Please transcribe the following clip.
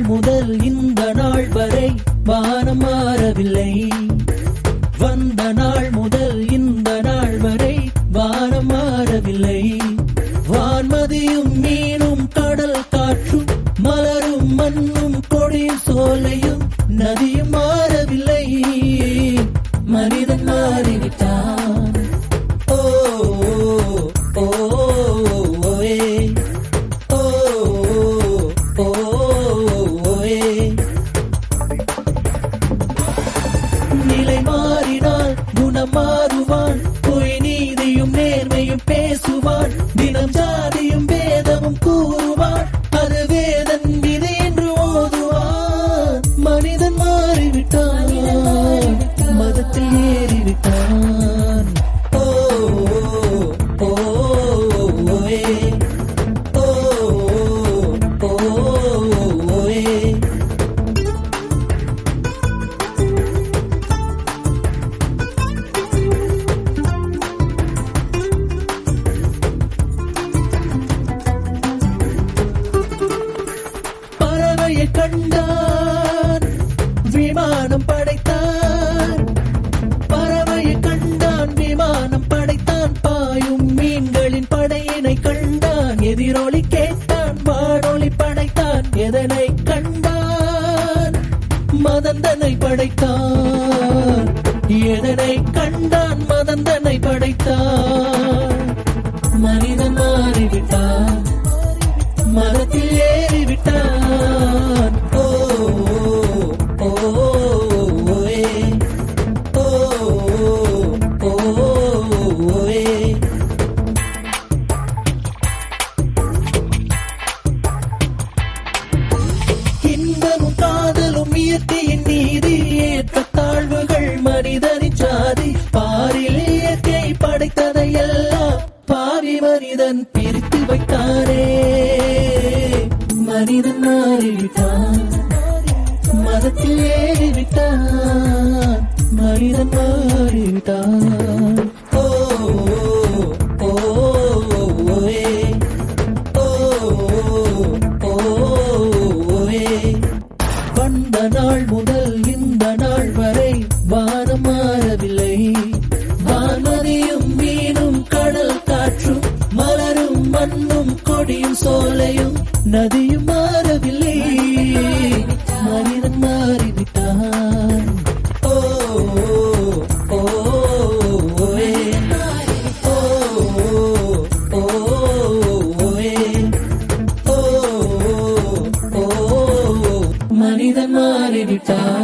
முதல் இந்த நாள் வரை வானம் மாறவில்லை வந்த நாள் முதல் இந்த நாள் வரை வானம் மாறவில்லை வான்மதியும் மீனும் கடல் காற்றும் மலரும் மண்ணும் கொடியும் சோலையும் நதியும் மாறவில்லை மனிதன் மாறிவிட்டான் ஓ ஓ, ஓ ஏ. ஓ ஓ, ஓ ஏ. நிலை மாறினால் குணம் மாறுவான் பொய் நீதியும் நேர்மையும் பேசுவான் தினம் ஜாதியும் வேதமும் கூறுவான் அது வேதன் விதி என்று ஓதுவான் மனிதன் மாறிவிட்டான் மதத்தில் ஏறிவிட்டான் ஓ ஓ, ஓ ஏ. ஓ ஓ, ஓ ஏ. பறவையை கண்டான் விமானம் படைத்தான் பறவையை கண்டான் விமானம் படைத்தான் பாயும் மீன்களின் படையினை கண்டான் எதிரொலி கேட்டான் வானொலி படைத்தான் எதனை கண்டான் மதந்தனை படைத்தான் எதனை கண்டான் மதந்தனை படைத்தான் மனிதன் மாறிவிட்டான் மரத்தில் ஏறிவிட்டான் ஓ ஓ, ஓ ஏ. ஓ ஓ, ஓ ஏ. இன்பமும் காதலும் இயற்கையின் நீதி ஏற்ற தாழ்வுகள் மனிதனின் சாதி பாரில் இயற்கை படைத்ததையெல்லாம் பாவி மனிதன் பிரித்து வைத்தாரே மனிதன் மாறிவிட்டான் மதத்தில் ஏறிவிட்டான் மனிதன் மாறிவிட்டான் ஓ ஓ, ஓ ஏ. ஓ ஓ, ஓ ஏ. வந்த நாள் முதல் இந்த நாள் வரை வானம் மாறவில்லை வான்மதியும் மீனும் கடல் காற்றும் மலரும் மண்ணும் கொடியும் சோலையும் நதியும் மாறவில்லை மனிதன் மாறிவிட்டான் ஓ ஓ, ஓ ஏ. ஓ ஓ, ஓ ஏ. ஓ ஓ, மனிதன் மாறிவிட்டான்